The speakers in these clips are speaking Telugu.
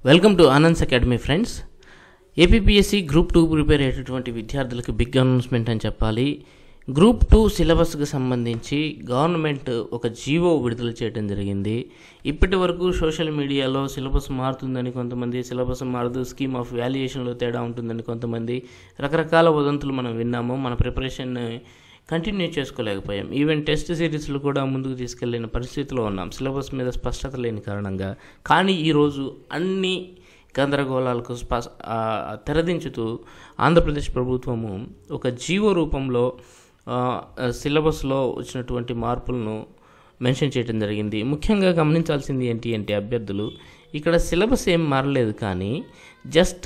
welcome to Anand's academy friends APPSC group two prepare అయ్యేటటువంటి విద్యార్థులకు బిగ్ అనౌన్స్మెంట్ అని చెప్పాలి గ్రూప్ టూ సిలబస్కి సంబంధించి గవర్నమెంట్ ఒక జీవో విడుదల చేయడం జరిగింది ఇప్పటి వరకు సోషల్ మీడియాలో సిలబస్ మారుతుందని కొంతమంది సిలబస్ మారదు స్కీమ్ ఆఫ్ వాల్యుయేషన్లో తేడా ఉంటుందని కొంతమంది రకరకాల వదంతులు మనం విన్నాము మన ప్రిపరేషన్ కంటిన్యూ చేసుకోలేకపోయాం ఈవెన్ టెస్ట్ సిరీస్లు కూడా ముందుకు తీసుకెళ్ళిన పరిస్థితిలో ఉన్నాం సిలబస్ మీద స్పష్టత లేని కారణంగా కానీ ఈరోజు అన్ని గందరగోళాలకు స్ప ఆ, తెరదించుతూ ఆంధ్రప్రదేశ్ ప్రభుత్వము ఒక జీవో రూపంలో ఆ, సిలబస్లో వచ్చినటువంటి మార్పులను మెన్షన్ చేయడం జరిగింది ముఖ్యంగా గమనించాల్సింది ఏంటి అంటే అభ్యర్థులు ఇక్కడ సిలబస్ ఏం మారలేదు కానీ జస్ట్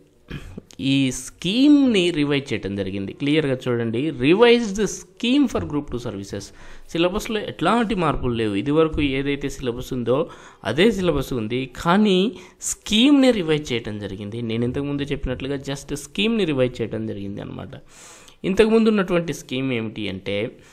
ఈ స్కీమ్ని రివైజ్ చేయడం జరిగింది క్లియర్గా చూడండి revised scheme for group two services సిలబస్లో ఎట్లాంటి మార్పులు లేవు ఇదివరకు ఏదైతే సిలబస్ ఉందో అదే సిలబస్ ఉంది కానీ స్కీమ్ని రివైజ్ చేయడం జరిగింది నేను ఇంతకుముందు చెప్పినట్లుగా జస్ట్ స్కీమ్ని రివైజ్ చేయడం జరిగింది అనమాట ఇంతకుముందు ఉన్నటువంటి స్కీమ్ ఏమిటి అంటే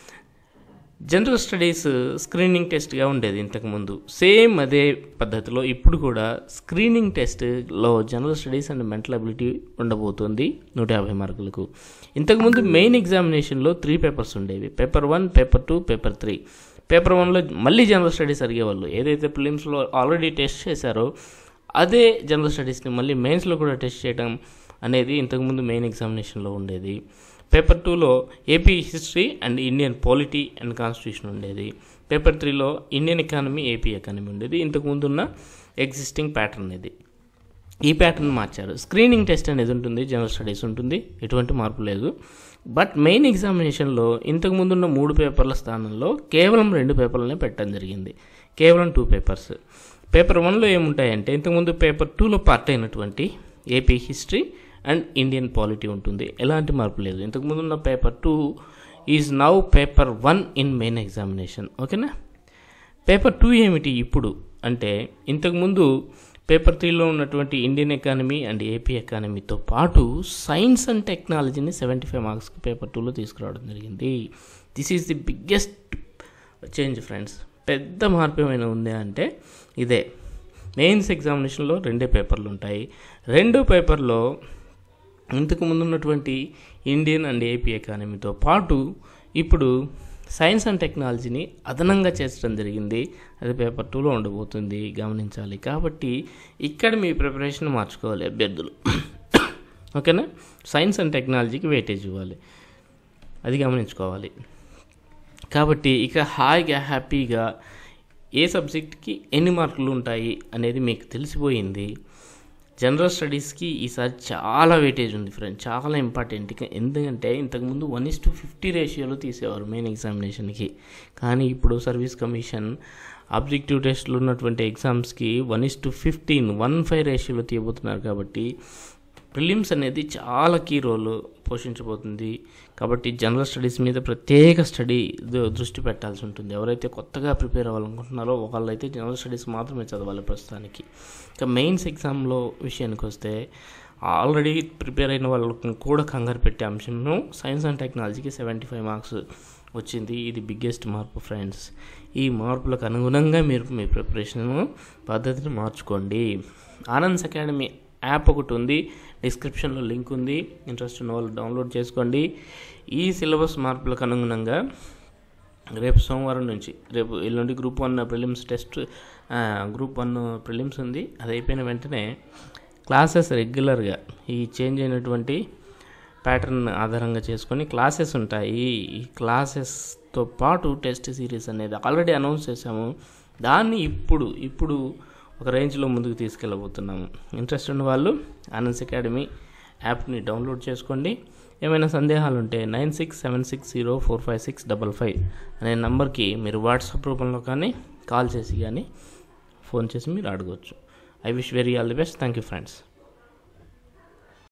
జనరల్ స్టడీస్ స్క్రీనింగ్ టెస్ట్గా ఉండేది ఇంతకుముందు సేమ్ అదే పద్ధతిలో ఇప్పుడు కూడా స్క్రీనింగ్ టెస్ట్లో general studies and mental ability ఉండబోతుంది నూట యాభై మార్కులకు ఇంతకుముందు మెయిన్ ఎగ్జామినేషన్లో త్రీ పేపర్స్ ఉండేవి paper one paper two paper three paper వన్లో మళ్ళీ జనరల్ స్టడీస్ అడిగేవాళ్ళు ఏదైతే ప్రిలిమ్స్లో ఆల్రెడీ టెస్ట్ చేశారో అదే జనరల్ స్టడీస్ని మళ్ళీ మెయిన్స్లో కూడా టెస్ట్ చేయడం అనేది ఇంతకుముందు మెయిన్ ఎగ్జామినేషన్లో ఉండేది పేపర్ టూలో AP history and Indian polity and constitution ఉండేది పేపర్ త్రీలో ఇండియన్ ఎకానమీ ఏపీ ఎకానమీ ఉండేది ఇంతకుముందు ఉన్న ఎగ్జిస్టింగ్ ప్యాటర్న్ ఇది ఈ ప్యాటర్న్ మార్చారు స్క్రీనింగ్ టెస్ట్ అనేది ఉంటుంది జనరల్ స్టడీస్ ఉంటుంది ఎటువంటి మార్పు లేదు బట్ మెయిన్ ఎగ్జామినేషన్లో ఇంతకుముందు ఉన్న మూడు పేపర్ల స్థానంలో కేవలం రెండు పేపర్లనే పెట్టడం జరిగింది కేవలం టూ పేపర్స్ పేపర్ వన్లో ఏముంటాయంటే ఇంతకుముందు పేపర్ టూలో పార్ట్ అయినటువంటి AP history and Indian polity ఉంటుంది ఎలాంటి మార్పు లేదు ఇంతకుముందు ఉన్న paper two is now paper one in main examination ఓకేనా పేపర్ టూ ఏమిటి ఇప్పుడు అంటే ఇంతకుముందు పేపర్ త్రీలో ఉన్నటువంటి ఇండియన్ ఎకానమీ అండ్ ఏపీ ఎకానమీతో పాటు సైన్స్ అండ్ టెక్నాలజీని సెవెంటీ ఫైవ్ మార్క్స్కి పేపర్ టూలో తీసుకురావడం జరిగింది this is the biggest change friends పెద్ద మార్పు ఏమైనా ఉంది అంటే ఇదే మెయిన్స్ ఎగ్జామినేషన్లో రెండే పేపర్లు ఉంటాయి రెండు పేపర్లో ఇంతకు ముందు ఉన్నటువంటి ఇండియన్ అండ్ ఏపీ ఎకానమీతో పాటు ఇప్పుడు సైన్స్ అండ్ టెక్నాలజీని అదనంగా చేర్చడం జరిగింది అది పేపర్ టూలో ఉండబోతుంది గమనించాలి కాబట్టి ఇక్కడ మీ ప్రిపరేషన్ మార్చుకోవాలి అభ్యర్థులు ఓకేనా సైన్స్ అండ్ టెక్నాలజీకి వెయిటేజ్ ఇవ్వాలి అది గమనించుకోవాలి కాబట్టి ఇక హాయిగా హ్యాపీగా ఏ సబ్జెక్ట్కి ఎన్ని మార్కులు ఉంటాయి అనేది మీకు తెలిసిపోయింది జనరల్ స్టడీస్కి ఈసారి చాలా వెయిటేజ్ ఉంది ఫ్రెండ్ చాలా ఇంపార్టెంట్ ఇక ఎందుకంటే ఇంతకుముందు వన్ ఇస్ టు ఫిఫ్టీ రేషియోలో తీసేవారు మెయిన్ ఎగ్జామినేషన్కి కానీ ఇప్పుడు సర్వీస్ కమిషన్ ఆబ్జెక్టివ్ టెస్ట్లు ఉన్నటువంటి ఎగ్జామ్స్కి one is to fifteen one five రేషియోలో తీయబోతున్నారు కాబట్టి ప్రిలిమ్స్ అనేది చాలా కీ రోల్ పోషించబోతుంది కాబట్టి జనరల్ స్టడీస్ మీద ప్రత్యేక స్టడీ ద- దృష్టి పెట్టాల్సి ఉంటుంది ఎవరైతే కొత్తగా ప్రిపేర్ అవ్వాలనుకుంటున్నారో వాళ్ళైతే జనరల్ స్టడీస్ మాత్రమే చదవాలి ప్రస్తుతానికి ఇక మెయిన్స్ ఎగ్జామ్లో విషయానికి వస్తే ఆల్రెడీ ప్రిపేర్ అయిన వాళ్ళకి కూడా కంగారు పెట్టే అంశము సైన్స్ అండ్ టెక్నాలజీకి సెవెంటీ ఫైవ్ మార్క్స్ వచ్చింది ఇది బిగ్గెస్ట్ మార్పు ఫ్రెండ్స్ ఈ మార్పులకు అనుగుణంగా మీరు మీ ప్రిపరేషన్ పద్ధతిని మార్చుకోండి ఆనంద్స్ అకాడమీ యాప్ ఒకటి ఉంది డిస్క్రిప్షన్లో లింక్ ఉంది ఇంట్రెస్ట్ ఉన్న వాళ్ళు డౌన్లోడ్ చేసుకోండి ఈ సిలబస్ మార్పులకు అనుగుణంగా రేపు సోమవారం నుంచి రేపు ఎల్లుండి గ్రూప్ వన్ ప్రిలిమ్స్ టెస్ట్ ఆ, గ్రూప్ వన్ ప్రిలిమ్స్ ఉంది అది అయిపోయిన వెంటనే క్లాసెస్ రెగ్యులర్గా ఈ చేంజ్ అయినటువంటి ప్యాటర్న్ ఆధారంగా చేసుకొని క్లాసెస్ ఉంటాయి ఈ క్లాసెస్తో పాటు టెస్ట్ సిరీస్ అనేది ఆల్రెడీ అనౌన్స్ చేశాము దాన్ని ఇప్పుడు ఇప్పుడు ఒక రేంజ్లో ముందుకు తీసుకెళ్ళబోతున్నాము ఇంట్రెస్ట్ ఉన్న వాళ్ళు ఆనంద్ అకాడమీ యాప్ని డౌన్లోడ్ చేసుకోండి ఏమైనా సందేహాలు ఉంటే nine six seven six zero four five six double five అనే నంబర్కి మీరు వాట్సాప్ రూపంలో కానీ కాల్ చేసి కానీ ఫోన్ చేసి మీరు అడగవచ్చు I wish very all the best thank you friends